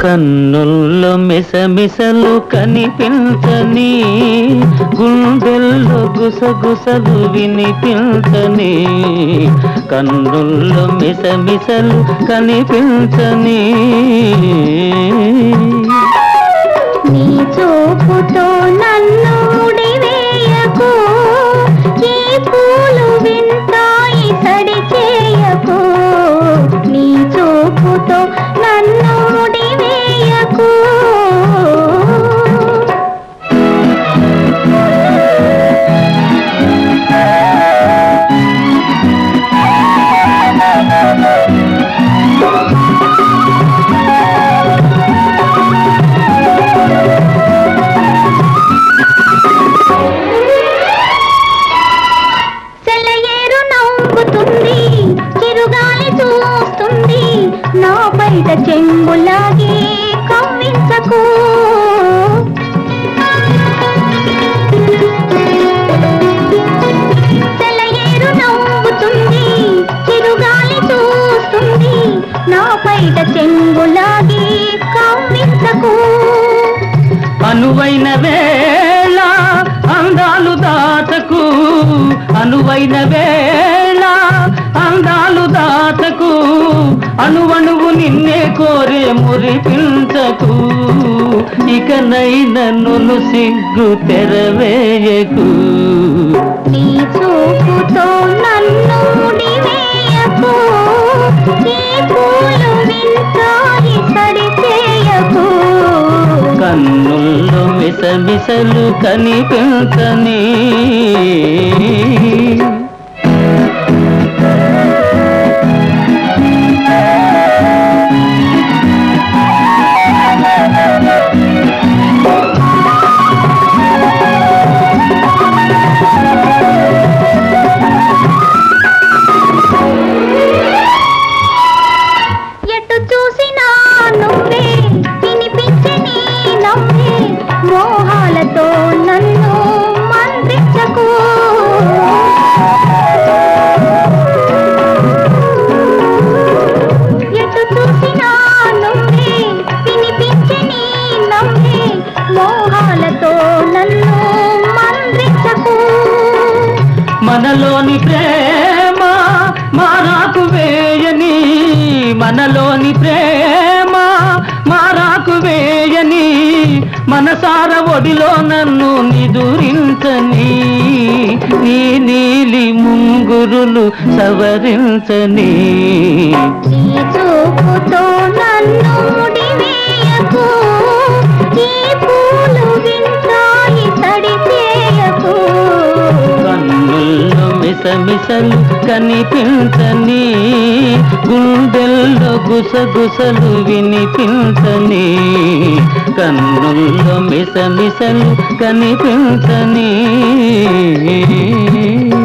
కన్నుల్లో మిసమిసలు కనిపించని గుండెల్లో గుసగుసలు వినిపించని కన్నుల్లో మిసమిసలు కనిపించని నీ చూపుతో నన్ను ముడివేయకు ఈ పూలు వింటాయి సడి చేయకు నీ చూపుతో నన్ను ముడివేయకు సెలయేరు నవ్వుతుంది చిరుగాలి చూస్తుంది నా బయట చెంగులాగి కవ్వించకు సెలయేరు నవ్వుతుంది చిరుగాలి చూస్తుంది నా బయట చెంగులాగి కవ్వించకు అనువైన వేళ అందాలు దాటకు అనువైన వేళ అందాలు దాటకు అణువణువు నిన్నే కోరే మురిపించకు ఇకనైన నును సిగ్గు తెరవేయకు నీ చూపుతో నన్ను ముడివేయకు ఈ పూలు వింటాయి సరి చేయకు కన్నుల్లో మిసమిసలు కనిపించని ఎటు చూసినా నువ్వే వినిపించని నవ్వే మోహాలతో నన్ను మంత్రించకు ఎటు చూసినా నువ్వే వినిపించని నవ్వే మోహాలతో నన్ను మంత్రించకు మనలోని ప్రేమ మారాకు వేయని మనలోని ప్రేమ మారాకు వేయని మనసార ఒడిలో నన్ను నిదురించని నీ నీలి ముంగురులు సవరించని నీ చూపుతో నన్ను ముడివేయకు ఈ పూలు వింటాయి తడి చేయకు కన్నుల్లో మిసమిసలు కనిపించని గుండెల్లో గుసగుసలు వినిపించని కన్నుల్లో మిసమిసలు కనిపించని